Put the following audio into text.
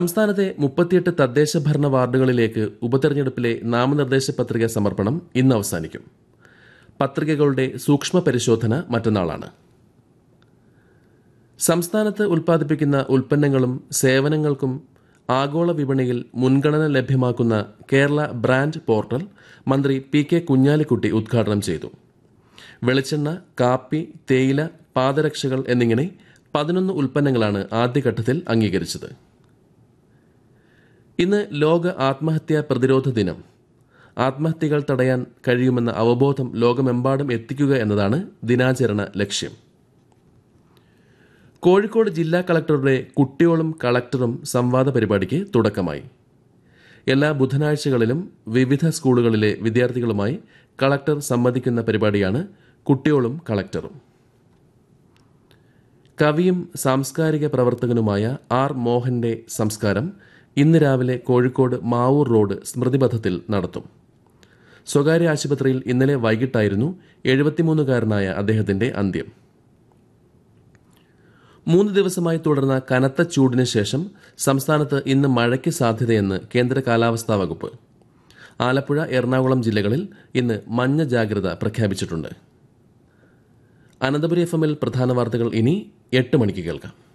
സംസ്ഥാനത്തെ മുപ്പത്തിയെട്ട് തദ്ദേശ ഭരണ വാർഡുകളിലേക്ക് ഉപതെരഞ്ഞെടുപ്പിലെ നാമനിർദ്ദേശ പത്രിക സമർപ്പണം ഇന്ന് അവസാനിക്കും പത്രികകളുടെ സൂക്ഷ്മ പരിശോധന മറ്റന്നാളാണ് സംസ്ഥാനത്ത് ഉൽപ്പാദിപ്പിക്കുന്ന ഉൽപ്പന്നങ്ങളും സേവനങ്ങൾക്കും ആഗോള വിപണിയിൽ മുൻഗണന ലഭ്യമാക്കുന്ന കേരള ബ്രാൻഡ് പോർട്ടൽ മന്ത്രി പി കെ കുഞ്ഞാലിക്കുട്ടി ഉദ്ഘാടനം ചെയ്തു വെളിച്ചെണ്ണ കാപ്പി തേയില പാദരക്ഷകൾ എന്നിങ്ങനെ പതിനൊന്ന് ഉൽപ്പന്നങ്ങളാണ് ആദ്യഘട്ടത്തിൽ അംഗീകരിച്ചത് ഇന്ന് ലോക ആത്മഹത്യാ പ്രതിരോധ ദിനം ആത്മഹത്യകൾ തടയാൻ കഴിയുമെന്ന അവബോധം ലോകമെമ്പാടും എത്തിക്കുക എന്നതാണ് ദിനാചരണ ലക്ഷ്യം കോഴിക്കോട് ജില്ലാ കളക്ടറുടെ കുട്ടിയോളും കളക്ടറും സംവാദ പരിപാടിക്ക് തുടക്കമായി എല്ലാ ബുധനാഴ്ചകളിലും വിവിധ സ്കൂളുകളിലെ വിദ്യാർത്ഥികളുമായി കളക്ടർ സംവദിക്കുന്ന പരിപാടിയാണ് കുട്ടിയോളും കളക്ടറും കവിയും സാംസ്കാരിക പ്രവർത്തകനുമായ ആർ മോഹന്റെ സംസ്കാരം ഇന്ന് രാവിലെ കോഴിക്കോട് മാവൂർ റോഡ് സ്മൃതിപഥത്തിൽ നടത്തും സ്വകാര്യ ആശുപത്രിയിൽ ഇന്നലെ വൈകിട്ടായിരുന്നു എഴുപത്തിമൂന്നുകാരനായ അദ്ദേഹത്തിന്റെ അന്ത്യം മൂന്ന് ദിവസമായി തുടർന്ന കനത്ത ചൂടിന് ശേഷം സംസ്ഥാനത്ത് ഇന്ന് മഴയ്ക്ക് സാധ്യതയെന്ന് കേന്ദ്ര കാലാവസ്ഥാ വകുപ്പ് ആലപ്പുഴ എറണാകുളം ജില്ലകളിൽ ഇന്ന് മഞ്ഞ ജാഗ്രത പ്രഖ്യാപിച്ചിട്ടുണ്ട് അനന്തപുരി എഫ് എമ്മിൽ പ്രധാന വാർത്തകൾ ഇനി എട്ട് മണിക്ക് കേൾക്കാം